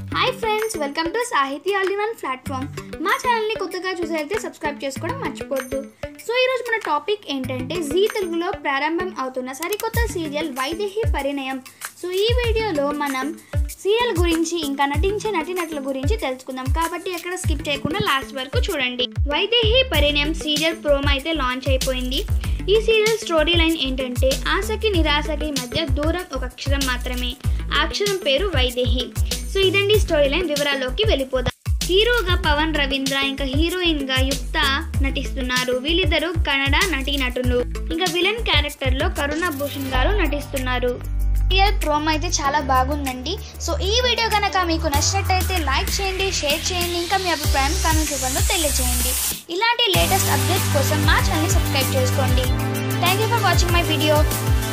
hi friends welcome to Sahithi all in one platform మా ఛానల్ని కొత్తగా చూసేదైతే సబ్స్క్రైబ్ చేసుకోవడం మర్చిపోద్దు సో ఈరోజు మన టాపిక్ ఏంటంటే జీ తెలుగులో ప్రారంభం అవుతున్న సరికొత్త సీరియల్ వైదేహి పరిణయం సో ఈ వీడియోలో మనం సీరియల్ గురించి ఇంకా నటించే నటినటుల గురించి తెలుసుకుందాం కాబట్టి ఎక్కడ స్కిప్ చేయకుండా లాస్ట్ వరకు చూడండి వైదేహి పరిణయం సీరియల్ ప్రోమ్ అయితే లాంచ్ అయిపోయింది ఈ సీరియల్ స్టోరీ లైన్ ఏంటంటే ఆశకి నిరాశకి మధ్య దూరం ఒక అక్షరం మాత్రమే ఆ అక్షరం పేరు వైదేహి సో ఇదండి స్టోరీ లైన్ వివరాల్లోకి వెళ్ళిపోదాం హీరోగా పవన్ రవీంద్ర ఇంకా హీరోయిన్ గా యుక్త నటిస్తున్నారు వీళ్ళిద్దరూ కన్నడ నటీ నటులు ఇంకా విలన్ క్యారెక్టర్ లో కరుణ భూషణ్ గారు నటిస్తున్నారు సీరియల్ ప్రోమ్ అయితే చాలా బాగుందండి సో ఈ వీడియో కనుక మీకు నచ్చినట్టయితే లైక్ చేయండి షేర్ చేయండి ఇంకా మీ అభిప్రాయం కామెంట్ రూపంలో తెలియజేయండి ఇలాంటి లేటెస్ట్ అప్డేట్స్ కోసం మా ఛానల్ని సబ్స్క్రైబ్ చేసుకోండి thank you for watching my video